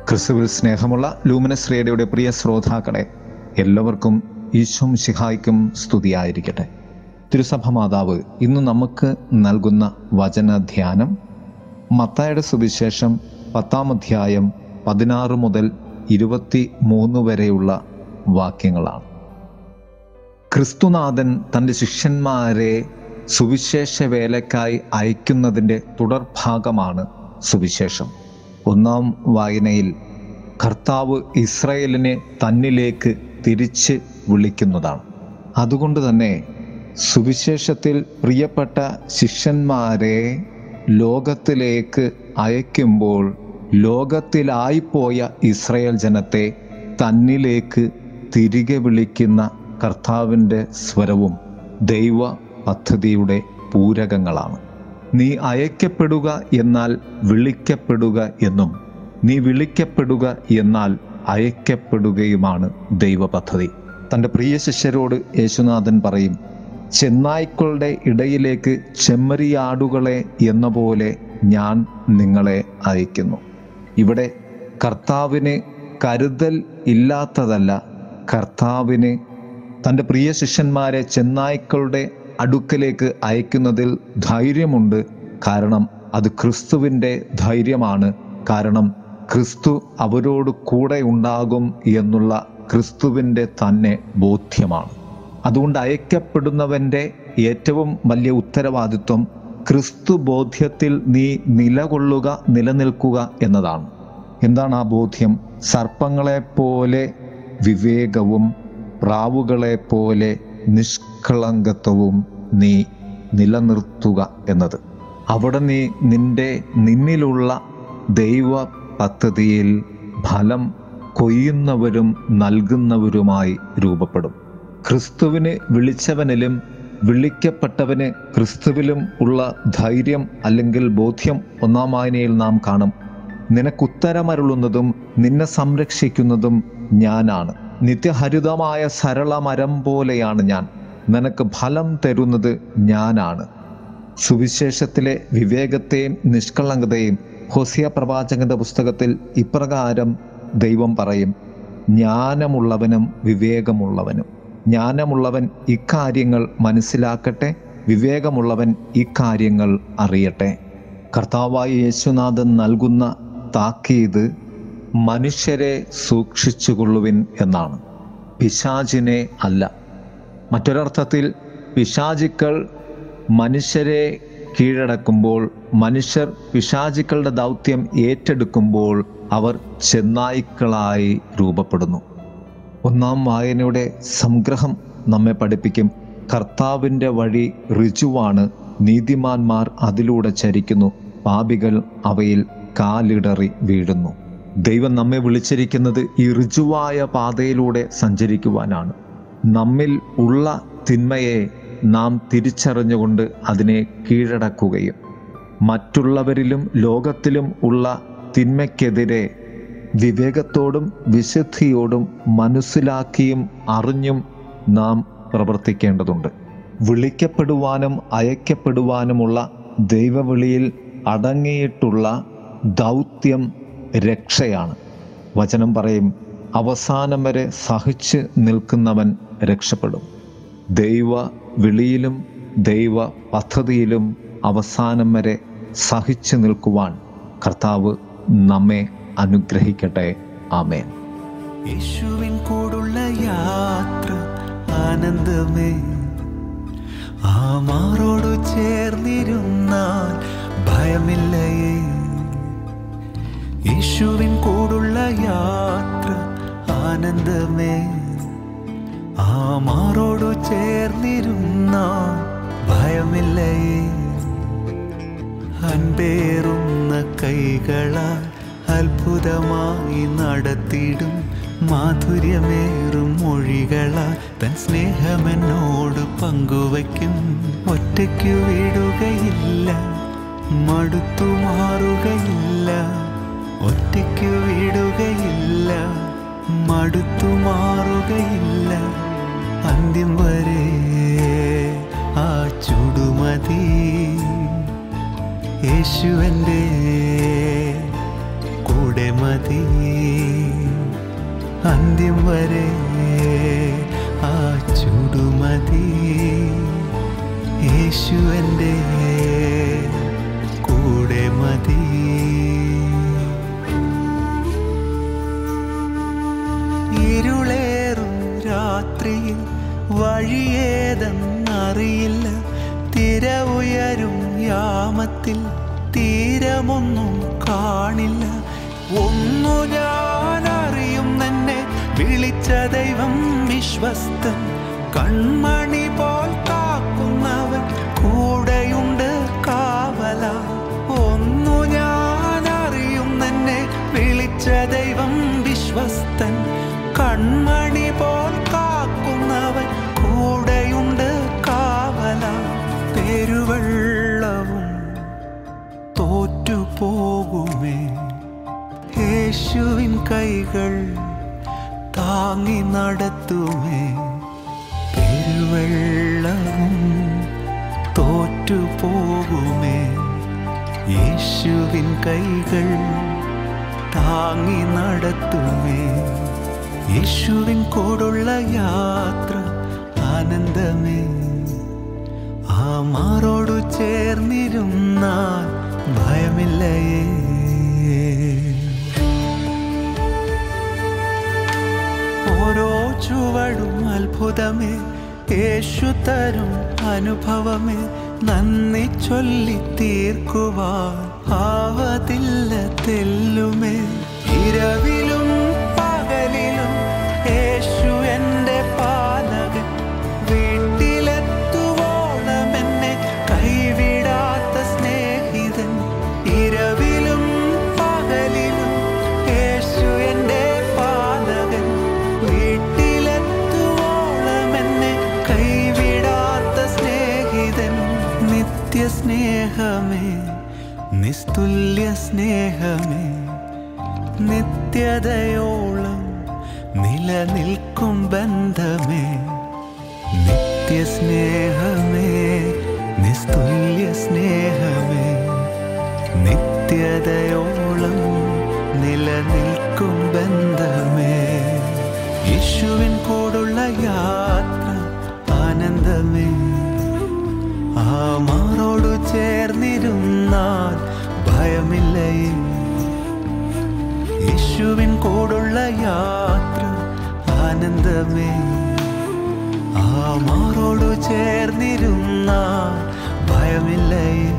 ക്രിസ്തുവിൽ സ്നേഹമുള്ള ലൂമിനസ് റേഡിയോയുടെ പ്രിയ ശ്രോതാക്കളെ എല്ലാവർക്കും ഈശോം ശിഹായ്ക്കും സ്തുതിയായിരിക്കട്ടെ തിരുസഭ മാതാവ് ഇന്ന് നമുക്ക് നൽകുന്ന വചനധ്യാനം മത്തായുടെ സുവിശേഷം പത്താം അധ്യായം പതിനാറ് മുതൽ ഇരുപത്തി മൂന്ന് വരെയുള്ള വാക്യങ്ങളാണ് ക്രിസ്തുനാഥൻ തൻ്റെ ശിഷ്യന്മാരെ സുവിശേഷ വേലക്കായി അയക്കുന്നതിൻ്റെ തുടർഭാഗമാണ് സുവിശേഷം ഒന്നാം വായനയിൽ കർത്താവ് ഇസ്രയേലിനെ തന്നിലേക്ക് തിരിച്ച് വിളിക്കുന്നതാണ് അതുകൊണ്ട് തന്നെ സുവിശേഷത്തിൽ പ്രിയപ്പെട്ട ശിഷ്യന്മാരെ ലോകത്തിലേക്ക് അയക്കുമ്പോൾ ലോകത്തിലായിപ്പോയ ഇസ്രയേൽ ജനത്തെ തന്നിലേക്ക് തിരികെ വിളിക്കുന്ന കർത്താവിൻ്റെ സ്വരവും ദൈവ പദ്ധതിയുടെ പൂരകങ്ങളാണ് നീ അയക്കപ്പെടുക എന്നാൽ വിളിക്കപ്പെടുക എന്നും നീ വിളിക്കപ്പെടുക എന്നാൽ അയക്കപ്പെടുകയുമാണ് ദൈവ പദ്ധതി തൻ്റെ പ്രിയ ശിഷ്യരോട് യേശുനാഥൻ പറയും ചെന്നായ്ക്കളുടെ ഇടയിലേക്ക് ചെമ്മരിയാടുകളെ എന്ന പോലെ ഞാൻ നിങ്ങളെ അയക്കുന്നു ഇവിടെ കർത്താവിന് കരുതൽ ഇല്ലാത്തതല്ല കർത്താവിന് തൻ്റെ പ്രിയ ശിഷ്യന്മാരെ ചെന്നായ്ക്കളുടെ അടുക്കലേക്ക് അയക്കുന്നതിൽ ധൈര്യമുണ്ട് കാരണം അത് ക്രിസ്തുവിൻ്റെ ധൈര്യമാണ് കാരണം ക്രിസ്തു അവരോട് കൂടെ ഉണ്ടാകും എന്നുള്ള ക്രിസ്തുവിൻ്റെ തന്നെ ബോധ്യമാണ് അതുകൊണ്ട് അയക്കപ്പെടുന്നവൻ്റെ ഏറ്റവും വലിയ ഉത്തരവാദിത്വം ക്രിസ്തു ബോധ്യത്തിൽ നീ നിലകൊള്ളുക നിലനിൽക്കുക എന്നതാണ് എന്താണ് ആ ബോധ്യം സർപ്പങ്ങളെപ്പോലെ വിവേകവും പ്രാവുകളെ പോലെ നിഷ്കളങ്കത്വവും നീ നിലനിർത്തുക എന്നത് അവിടെ നീ നിന്റെ നിന്നിലുള്ള ദൈവ പദ്ധതിയിൽ ഫലം കൊയ്യുന്നവരും നൽകുന്നവരുമായി രൂപപ്പെടും ക്രിസ്തുവിന് വിളിച്ചവനിലും വിളിക്കപ്പെട്ടവന് ക്രിസ്തുവിലും ഉള്ള ധൈര്യം അല്ലെങ്കിൽ ബോധ്യം ഒന്നാം വായനയിൽ നാം കാണും നിനക്കുത്തരമരുളുന്നതും നിന്നെ സംരക്ഷിക്കുന്നതും ഞാനാണ് നിത്യഹരിതമായ സരള മരം പോലെയാണ് ഞാൻ നിനക്ക് ഫലം തരുന്നത് ഞാനാണ് സുവിശേഷത്തിലെ വിവേകത്തെയും നിഷ്കളങ്കതയും ഹൊസിയ പ്രവാചകന്റെ പുസ്തകത്തിൽ ഇപ്രകാരം ദൈവം പറയും ജ്ഞാനമുള്ളവനും വിവേകമുള്ളവനും ജ്ഞാനമുള്ളവൻ ഇക്കാര്യങ്ങൾ മനസ്സിലാക്കട്ടെ വിവേകമുള്ളവൻ ഇക്കാര്യങ്ങൾ അറിയട്ടെ കർത്താവായ യേശുനാഥൻ നൽകുന്ന താക്കീത് മനുഷ്യരെ സൂക്ഷിച്ചുകൊള്ളുവിൻ എന്നാണ് പിശാചിനെ അല്ല മറ്റൊരർത്ഥത്തിൽ പിശാചിക്കൾ മനുഷ്യരെ കീഴടക്കുമ്പോൾ മനുഷ്യർ പിശാചിക്കളുടെ ദൗത്യം ഏറ്റെടുക്കുമ്പോൾ അവർ ചെന്നായ്ക്കളായി രൂപപ്പെടുന്നു ഒന്നാം വായനയുടെ സംഗ്രഹം നമ്മെ പഠിപ്പിക്കും കർത്താവിൻ്റെ വഴി ഋജുവാണ് നീതിമാന്മാർ അതിലൂടെ ചരിക്കുന്നു പാപികൾ അവയിൽ കാലിടറി വീഴുന്നു ദൈവം നമ്മെ വിളിച്ചിരിക്കുന്നത് ഈ ഋജുവായ പാതയിലൂടെ സഞ്ചരിക്കുവാനാണ് നമ്മിൽ ഉള്ള തിന്മയെ നാം തിരിച്ചറിഞ്ഞുകൊണ്ട് അതിനെ കീഴടക്കുകയും മറ്റുള്ളവരിലും ലോകത്തിലും ഉള്ള തിന്മയ്ക്കെതിരെ വിവേകത്തോടും വിശുദ്ധിയോടും മനസ്സിലാക്കിയും അറിഞ്ഞും നാം പ്രവർത്തിക്കേണ്ടതുണ്ട് വിളിക്കപ്പെടുവാനും അയക്കപ്പെടുവാനുമുള്ള ദൈവവിളിയിൽ അടങ്ങിയിട്ടുള്ള ദൗത്യം രക്ഷയാണ് വചനം പറയും അവസാനം വരെ സഹിച്ച് നിൽക്കുന്നവൻ രക്ഷപ്പെടും ദൈവ വിളിയിലും ദൈവ പദ്ധതിയിലും അവസാനം വരെ സഹിച്ചു നിൽക്കുവാൻ കർത്താവ് നമ്മെ അനുഗ്രഹിക്കട്ടെ ആമേൻ യേശുവിൻ കൂടുള്ള യാത്ര ആനന്ദമേ ആ മാറോടു ചേർന്നിരുന്നാൽ ഭയമില്ലയേ യേശുവിൻ കൂടുള്ള യാത്ര ആനന്ദമേ ആ മാറോടു ചേർന്നിരുന്നാൽ ഭയമില്ലയേ അൻപേറുന്ന കൈകളാൽ അത്ഭുതമായി നടത്തിടും മാധുര്യമേറും മൊഴികളാൽ തൻ സ്നേഹമെന്നോട് പങ്കുവയ്ക്കും ഒറ്റയ്ക്കു വിടുകയില്ല മടുത്തു മാറുകയില്ല ഒറ്റയ്ക്കു വിടുകയില്ല മടുത്തു മാറുകയില്ല അന്ത്യം വരെ ആ ചുടുമതി യേശു എൻ്റെ കൂടെ മതി യേശു എൻ്റെ കൂടെ മതി ഇരുളേറും രാത്രിയിൽ വഴിയേതെന്നറിയില്ല തിര ഉയരും യാമത്തിൽ തീരമൊന്നും കാണില്ല ഒന്നു ഞാൻ അറിയും എന്നെ വിളിച്ച ദൈവം വിശ്വസ്തൻ കൺമണി പോൽ കാക്കുന്നവൻ കൂടെയുണ്ട് കാവല ഒന്നു ഞാൻ അറിയും എന്നെ വിളിച്ച ദൈവം വിശ്വസ്തൻ കൺമണി പോൽ കാക്കുന്നവൻ കൂടെയുണ്ട് കാവല പെരുവെള്ളവും തോറ്റുപോകുമേ യേശുവിൻ കൈകൾ താങ്ങി നടത്തുമേ പെരുവെള്ളവും തോറ്റുപോകുമേ യേശുവിൻ കൈകൾ താങ്ങി നടത്തുമേ യേശുവിൻ കൂടുള്ള യാത്ര ആനന്ദമേ ആ മാറോടു ചേർന്നിരുന്നാൽ ഭയമില്ലയേ ഓരോ ചുവടും അത്ഭുതമേ യേശു തരും അനുഭവമേ നന്ദി ചൊല്ലി തീർക്കുവാൻ ആവതില്ല തെല്ലുമേ ഇരവിലും പകലിലും യേശു എൻ്റെ പാലകൻ വീട്ടിലെത്തുവോളം എന്നെ കൈവിടാത്ത സ്നേഹിതൻ ഇരവിലും പകലിലും യേശു എൻ്റെ പാലകൻ വീട്ടിലെത്തുവോളം എന്നെ കൈവിടാത്ത സ്നേഹിതൻ നിത്യ സ്നേഹമേ നിസ്തുല്യ സ്നേഹമേ നിത്യതയോളം നിലനിൽക്കും ബന്ധമേ നിത്യസ്നേഹമേ നിസ്തുല്യ സ്നേഹമേ നിത്യതയോളം നിലനിൽക്കും ബന്ധമേ യേശുവിൻ കൂടുള്ള യാത്ര ആനന്ദമേ ആ മാറോടു ചേർന്നിരുന്നാൽ ഭയമില്ലയേ യേശുവിൻ കൂടുള്ള യാത്ര ആനന്ദമേ ആ മാറോടു ചേർന്നിരുന്നാൽ ഭയമില്ലയേ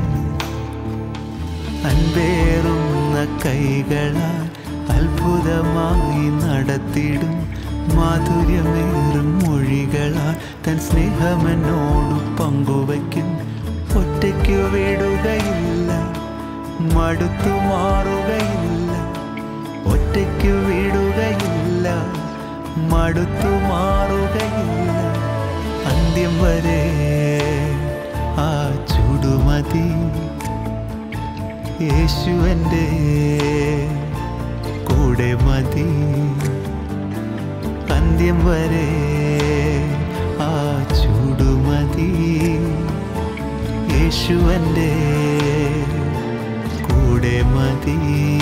അൻപേറുന്ന കൈകളാൽ അത്ഭുതമായി നടത്തിടും മാധുര്യമേറും മൊഴികളാൽ തൻ സ്നേഹമെന്നോട് പങ്കുവയ്ക്കും ഒറ്റയ്ക്കു വിടുകയില്ല മടുത്തു മാറുകയില്ല ഒറ്റയ്ക്കു വിടുകയില്ല മടുത്തു മാറുകയില്ല അന്ത്യം വരെ ആ ചുടുമതി യേശു എൻ്റെ കൂടെ മതി അന്ത്യം വരെ ആ ചൂടുമതി യേശു എൻ്റെ കൂടെ മതി